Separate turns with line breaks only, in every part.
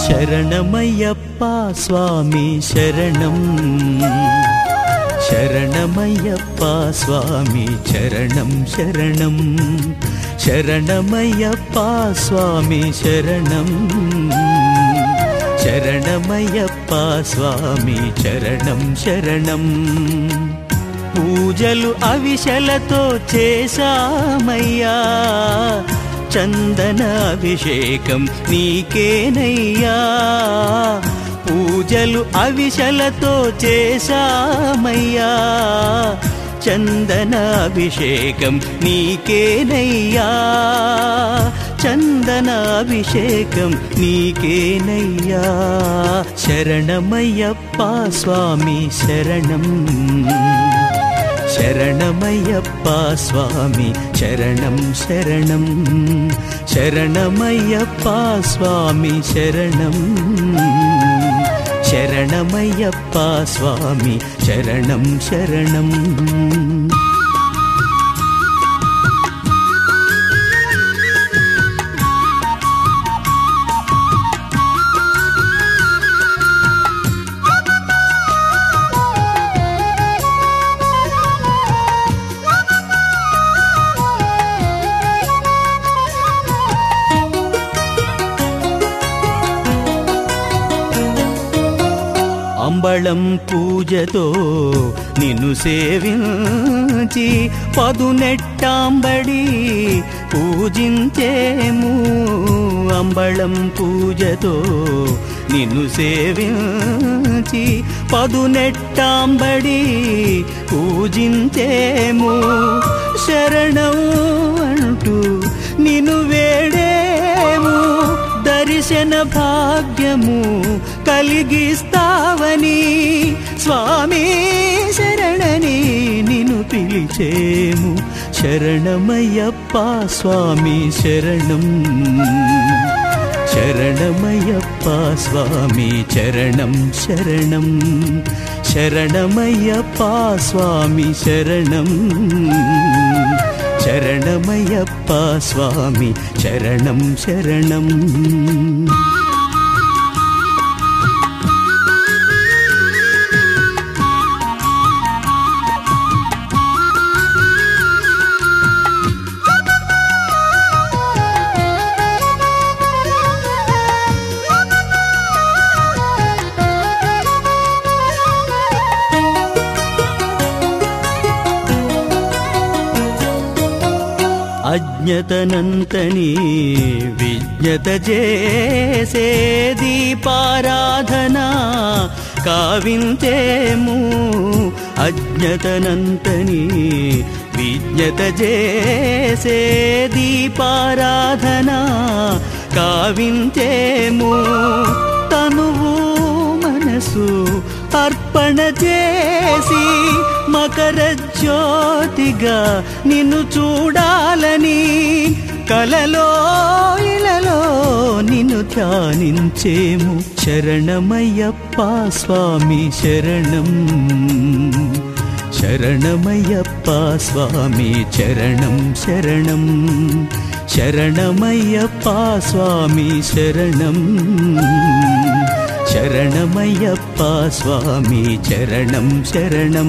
శరణమయ్యప్ప స్వామి శరణం శరణమయ్యప్ప స్వామి చరణం శరణం శరణమయ్యప్ప స్వామి శరణం శరణమయ్యప్ప స్వామి చరణం శరణం పూజలు అవిశలతో చేశామయ్యా చందన అభిషేకం నీకేనయ్యా పూజలు అవిశలతో చేశామయ్యా చందన అభిషేకం నీకేనయ్యా చందన అభిషేకం నీకేనయ్యా శరణమయ్యప్ప స్వామి శరణం శరణమయ్యప్ప స్వామి శరణం శరణం శరణమయ్యప్ప స్వామి శరణం శరణమయ్యప్ప స్వామి శరణం శరణం అంబళం పూజతో నిన్ను సేవించి పదునెట్టాంబడి పూజించేము అంబళం పూజతో నిన్ను సేవించి పదునెట్టాంబడి పూజించేము శరణం అంటూ నిన్ను వేడేము దర్శన భాగ్యము కలిగిస్తావని స్వామి శరణని నిన్ను పిలిచేము శరణమయ్యప్ప స్వామి శరణం శరణమయ్యప్ప స్వామి చరణం శరణం శరణమయ్యప్ప స్వామి శరణం శరణమయ్యప్ప స్వామి శరణం శరణం అజ్ఞతనంతని విజ్ఞత చేసే దీపారాధన కావించేము అజ్ఞతనంతని విజ్ఞత చేసే దీపారాధన కావించేము తనువు మనసు అర్పణ చేసి మకర జ్యోతిగా నిన్ను చూడాలని కలలో ఇలలో నిన్ను ధ్యానించేము శరణమయ్యప్ప స్వామి శరణం శరణమయ్యప్ప స్వామి చరణం శరణం శరణమయ్యప్ప స్వామి శరణం శరణమయ్యప్ప స్వామి చరణం శరణం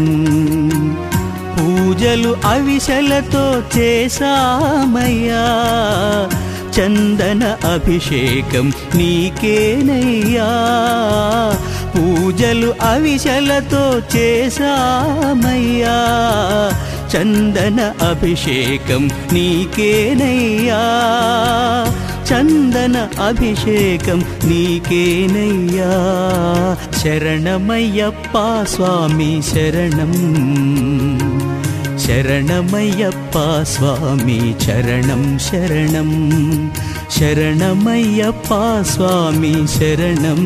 పూజలు అవిశలతో చేశామయ్యా చందన అభిషేకం నీకేనయ్యా పూజలు అవిశలతో చేశామయ్యా చందన అభిషేకం నీకేనయ్యా చందన అభిషేకం నీకేనయ్యా శరణమయ్యప్ప స్వామి శరణం శరణమయ్యప్ప స్వామి చరణం శరణం శరణమయ్యప్ప స్వామి శరణం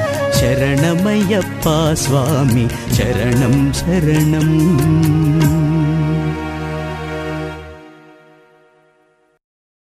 శరణమయ్యప్ప స్వామి చరణం శరణం